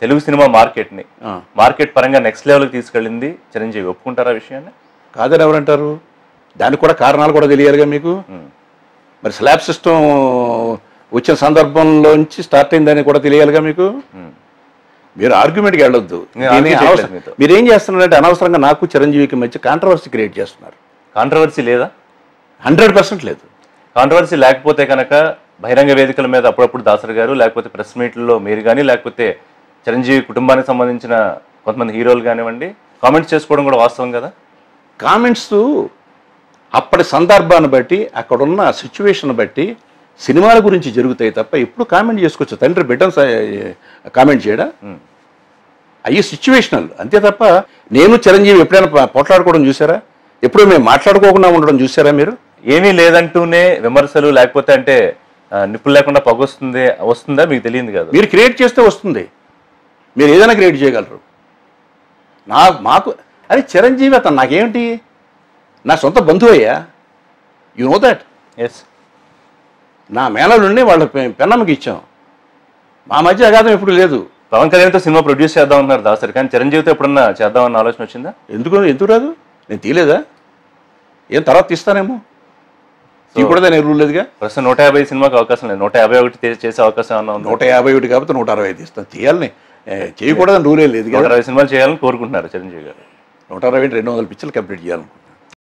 Telugu cinema మార్కెట్ని ఆ. Market పరంగా నెక్స్ట్ లెవెల్కి తీసుకెళ్ళింది చిరంజీవి ఒప్పుకుంటారా ఆ విషయాన్ని కాదని ఎవరంటారు దానికి కూడా కారణాలు కూడా తెలియాలిగా మీకు ఉమ్. మరి స్లాబ్ సిస్టమ్ వచ్చిన సందర్భంలోంచి స్టార్ట్ అయిందని కూడా తెలియాలిగా మీకు ఉమ్. మీరు ఆర్గ్యుమెంట్కి వెళ్ళొద్దు నేను దీన్ని argue చేయట్లేదు అవసరం- మీతో. మీరు ఏం చేస్తున్నారంటే అనవసరంగా నాకు చిరంజీవికి మధ్య కాంట్రవర్సీ క్రియేట్ చేస్తున్నారు కాంట్రవర్సీ లేదా హండ్రెడ్ పర్సెంట్ లేదు కాంట్రవర్సీ లేకపోతే కనుక బహిరంగ వేదికల మీద అప్పుడప్పుడు దాసరి గారు లేకపోతే ప్రెస్ మీట్లలో మీరు కానీ లేకపోతే చిరంజీవి కుటుంబానికి సంబంధించిన కొంతమంది హీరోలు కానివ్వండి కామెంట్స్ చేసుకోవడం కూడా వాస్తవం కదా కామెంట్స్ అప్పటి సందర్భాన్ని బట్టి అక్కడున్న సిచ్యువేషన్ బట్టి సినిమాల గురించి జరుగుతాయి తప్ప ఎప్పుడు కామెంట్ చేసుకోవచ్చు తండ్రి బిడ్డను కామెంట్ చేయడా ఉమ్. అయ్యి సిచ్యువేషనల్ అంతే తప్ప నేను చిరంజీవి ఎప్పుడైనా ప- పోట్లాడుకోవడం చూసారా ఎప్పుడు మేము మాట్లాడుకోకుండా ఉండడం చూసారా మీరు ఏమీ లేదంటూనే విమర్శలు లేకపోతే అంటే ఆ, నిప్పులు లేకుండా పొగొస్తుంది వస్తుందా మీకు తెలియదు కదా మీరు క్రియేట్ చేస్తే వస్తుంది మీరు ఏదైనా క్రియేట్ చేయగలరు నా మాకు అరే చిరంజీవి అతను నాకేమిటి నా సొంత బంధువు అయ్యా యు నో దట్ ఎస్ నా మేనలుండి వాళ్ళ పె- పెన్నమ్మకి ఇచ్చాం మా మధ్య అగాధం ఎప్పుడు లేదు పవన్ కళ్యాణ్తో సినిమా ప్రొడ్యూస్ చేద్దాం అన్నారు దాసరి కానీ చిరంజీవితో ఎప్పుడన్నా చేద్దామన్న ఆలోచన వచ్చిందా ఎందుకు ఎందుకు రాదు నేను తీయలేదా ఏం తర్వాత తీస్తానేమో తీయకూడదని రూల్ లేదుగా ప్రస్తుతం నూట యాభై సినిమాకి అవకాశం లేదు నూట యాభై ఒకటి తే- చేసే అవకాశం ఏమన్నా ఉందా నూట యాభై ఒకటి కాబట్టి నూట అరవై తీస్తాను తీయాలని ఏ, చేయకూడదని రూలే లేదు నూట కదా అరవై సినిమాలు చేయాలని కోరుకుంటున్నారు చిరంజీవి గారు నూట అరవై రెండు వందల పిక్చర్లు కంప్లీట్ చేయాలనుకుంటున్నాను